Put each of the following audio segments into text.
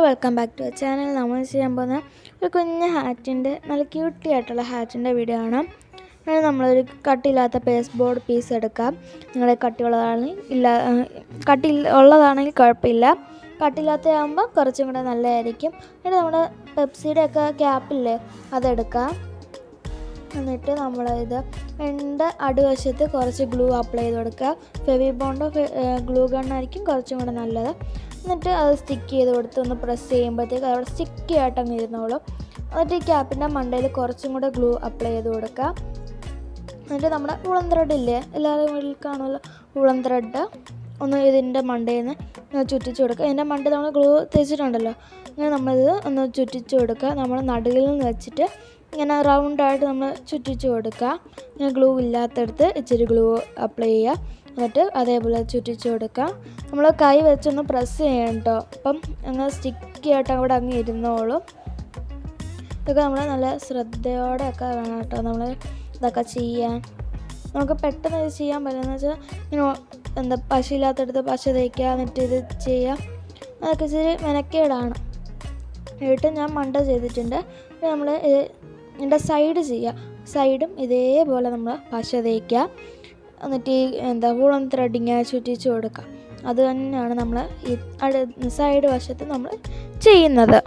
welcome back to channel നമ്മൾ ചെയ്യാൻ പോകുന്ന ഒരു കുഞ്ഞ് ഹാറ്റിൻ്റെ നല്ല ക്യൂട്ടി ആയിട്ടുള്ള ഹാറ്റിൻ്റെ വീഡിയോ ആണ് അതിന് നമ്മളൊരു കട്ടിയില്ലാത്ത പേസ്റ്റ് ബോർഡ് പീസ് എടുക്കാം നിങ്ങളുടെ കട്ടിയുള്ളതാണെങ്കിൽ ഇല്ല ആ, കട്ടി ഉള്ളതാണെങ്കിൽ കുഴപ്പമില്ല കട്ടിയില്ലാത്തതാകുമ്പോൾ കുറച്ചും കൂടെ നല്ലതായിരിക്കും എന്നിട്ട് നമ്മുടെ പെപ്സിയുടെ ഒക്കെ ക്യാപ്പില്ലേ അതെടുക്കാം എന്നിട്ട് നമ്മൾ ഇത് എൻ്റെ അടിവശത്ത് കുറച്ച് ഗ്ലൂ അപ്ലൈ ചെയ്ത് കൊടുക്കുക ഫെവി ബോണ്ടോ ഗ്ലൂ ഗണ്ണായിരിക്കും കുറച്ചും കൂടെ നല്ലത് എന്നിട്ട് അത് സ്റ്റിക്ക് ചെയ്ത് കൊടുത്ത് ഒന്ന് പ്രസ് ചെയ്യുമ്പോഴത്തേക്ക് അവിടെ സ്റ്റിക്കി ആയിട്ട് അങ്ങ് ഇരുന്നോളും എന്നിട്ട് ഈ ക്യാപ്പിൻ്റെ മണ്ടയിൽ കുറച്ചും കൂടെ ഗ്ലൂ അപ്ലൈ ചെയ്ത് കൊടുക്കുക എന്നിട്ട് നമ്മുടെ ഉളം ത്രെഡ് ഇല്ലേ എല്ലാവരും വീട്ടിൽ കാണുമല്ലോ ഉളം ത്രെഡ് ഒന്ന് ഇതിൻ്റെ മണ്ടയിൽ നിന്ന് ചുറ്റിച്ച് കൊടുക്കുക ഇതിൻ്റെ മണ്ടയിൽ നമ്മൾ ഗ്ലൂ തേച്ചിട്ടുണ്ടല്ലോ അങ്ങനെ നമ്മളിത് ഒന്ന് ചുറ്റിച്ച് കൊടുക്കുക നമ്മൾ നടുവിൽ നിന്ന് വെച്ചിട്ട് ഇങ്ങനെ റൗണ്ടായിട്ട് നമ്മൾ ചുറ്റിച്ച് കൊടുക്കുക ഇങ്ങനെ ഗ്ലൂ ഇല്ലാത്തടത്ത് ഇച്ചിരി ഗ്ലൂ അപ്ലൈ ചെയ്യുക എന്നിട്ട് അതേപോലെ ചുറ്റിച്ച് കൊടുക്കുക നമ്മൾ കൈ വെച്ചൊന്ന് പ്രസ് ചെയ്യണം കേട്ടോ അപ്പം അങ്ങ് സ്റ്റിക്കി ആയിട്ട് അവിടെ അങ്ങ് ഇരുന്നോളും ഇതൊക്കെ നമ്മൾ നല്ല ശ്രദ്ധയോടെ ഒക്കെ വേണം കേട്ടോ നമ്മൾ ഇതൊക്കെ ചെയ്യാൻ നമുക്ക് പെട്ടെന്ന് ഇത് ചെയ്യാൻ പറ്റുമെന്ന് വെച്ചാൽ ഇങ്ങനെ എന്താ പശയില്ലാത്തടത്ത് പശ തേക്കുക എന്നിട്ട് ഇത് ചെയ്യുക അതൊക്കെ ഇച്ചിരി മെനക്കേടാണ് എന്നിട്ട് ഞാൻ മണ്ട ചെയ്തിട്ടുണ്ട് നമ്മൾ ഇതിൻ്റെ സൈഡ് ചെയ്യുക സൈഡും ഇതേപോലെ നമ്മൾ പശ തേക്കുക എന്നിട്ട് ഈ എന്താ വൂളം ത്രെഡിങ് ചുറ്റിച്ച് കൊടുക്കുക അത് തന്നെയാണ് നമ്മൾ ഈ അടു സൈഡ് വശത്ത് നമ്മൾ ചെയ്യുന്നത്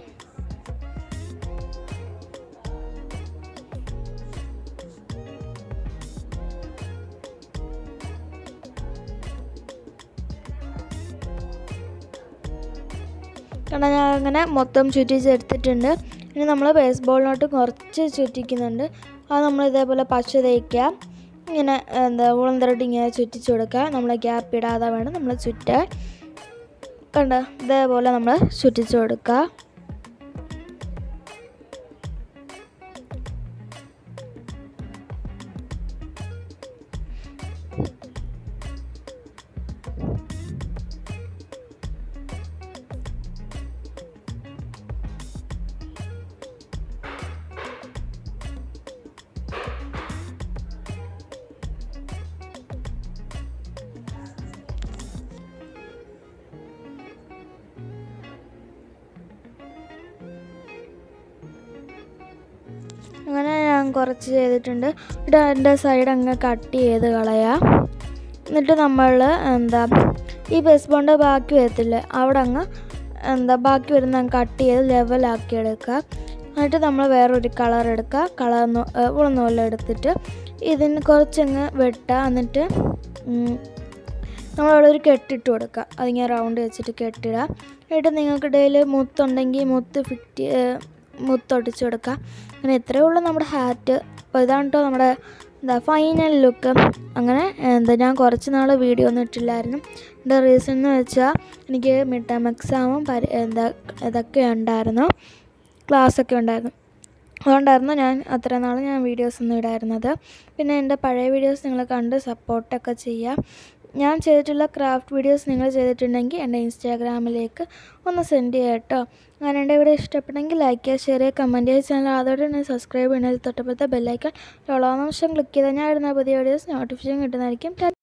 കാരണം ഞാൻ അങ്ങനെ മൊത്തം ചുറ്റിച്ചെടുത്തിട്ടുണ്ട് ഇനി നമ്മൾ ബേസ് ബോളിനോട്ട് കുറച്ച് ചുറ്റിക്കുന്നുണ്ട് അത് നമ്മൾ ഇതേപോലെ പശ തേക്കുക ഇങ്ങനെ എന്താ ഉളം ത്രെഡ് ഇങ്ങനെ ചുറ്റിച്ച് കൊടുക്കുക നമ്മൾ ഗ്യാപ്പ് ഇടാതെ വേണം നമ്മൾ ചുറ്റാൻ കണ്ട ഇതേപോലെ നമ്മൾ ചുറ്റിച്ച് കൊടുക്കുക അങ്ങനെ ഞാൻ കുറച്ച് ചെയ്തിട്ടുണ്ട് എന്നിട്ട് അതിൻ്റെ സൈഡ് അങ്ങ് കട്ട് ചെയ്ത് കളയാം എന്നിട്ട് നമ്മൾ എന്താ ഈ ബേസ് ബോണ്ട് ബാക്കി വരത്തില്ലേ അവിടെ അങ്ങ് എന്താ ബാക്കി വരുന്ന അങ്ങ് കട്ട് ചെയ്ത് ലെവലാക്കി എടുക്കുക എന്നിട്ട് നമ്മൾ വേറൊരു കളർ എടുക്കുക കളർ ഉളന്നോല എടുത്തിട്ട് ഇതിന് കുറച്ചങ്ങ് വെട്ടുക എന്നിട്ട് ഉം, നമ്മളവിടെ ഒരു കെട്ടിട്ട് കൊടുക്കുക അതിങ്ങനെ റൗണ്ട് വെച്ചിട്ട് കെട്ടിടുക എന്നിട്ട് നിങ്ങൾക്ക് ഇടയിൽ മുത്തുണ്ടെങ്കിൽ മുത്ത് ഫിറ്റ് മുത്തൊട്ടിച്ച് കൊടുക്കുക അങ്ങനെ ഇത്രയേ ഉള്ളൂ നമ്മുടെ ഹാറ്റ് അപ്പോൾ ഇതാണ് കേട്ടോ നമ്മുടെ എന്താ ഫൈനൽ ലുക്ക് അങ്ങനെ എന്താ ഞാൻ കുറച്ച് നാൾ വീഡിയോ ഒന്നും ഇട്ടില്ലായിരുന്നു എൻ്റെ റീസൺ എന്ന് വെച്ചാൽ എനിക്ക് മിഡ് ടൈം എക്സാമും പരി എന്താ ഇതൊക്കെ ഉണ്ടായിരുന്നു ക്ലാസ്സൊക്കെ ഉണ്ടായിരുന്നു അതുകൊണ്ടായിരുന്നു ഞാൻ അത്ര നാൾ ഞാൻ വീഡിയോസ് ഒന്നും ഇടായിരുന്നത് പിന്നെ എൻ്റെ പഴയ വീഡിയോസ് നിങ്ങൾ കണ്ട് സപ്പോർട്ടൊക്കെ ചെയ്യുക ഞാൻ ചെയ്തിട്ടുള്ള ക്രാഫ്റ്റ് വീഡിയോസ് നിങ്ങൾ ചെയ്തിട്ടുണ്ടെങ്കിൽ എൻ്റെ ഇൻസ്റ്റാഗ്രാമിലേക്ക് ഒന്ന് സെൻഡ് ചെയ്യുക കേട്ടോ അങ്ങനെ എൻ്റെ ഇവിടെ ഇഷ്ടപ്പെട്ടെങ്കിൽ ലൈക്ക് ചെയ്യുക ഷെയർ ചെയ്യുക കമൻറ്റ് ചെയ്യുക ചാനൽ അതോടെ തന്നെ സബ്സ്ക്രൈബ് ചെയ്യണതിൽ തൊട്ടപ്പോഴത്തെ ബെല്ലൈക്കൺ ഓളോ നിമിഷം ക്ലിക്ക് ചെയ്താൽ ഞാൻ ഇടുന്ന പുതിയ വീഡിയോസ് നോട്ടിഫിക്കേഷൻ കിട്ടുന്നതായിരിക്കും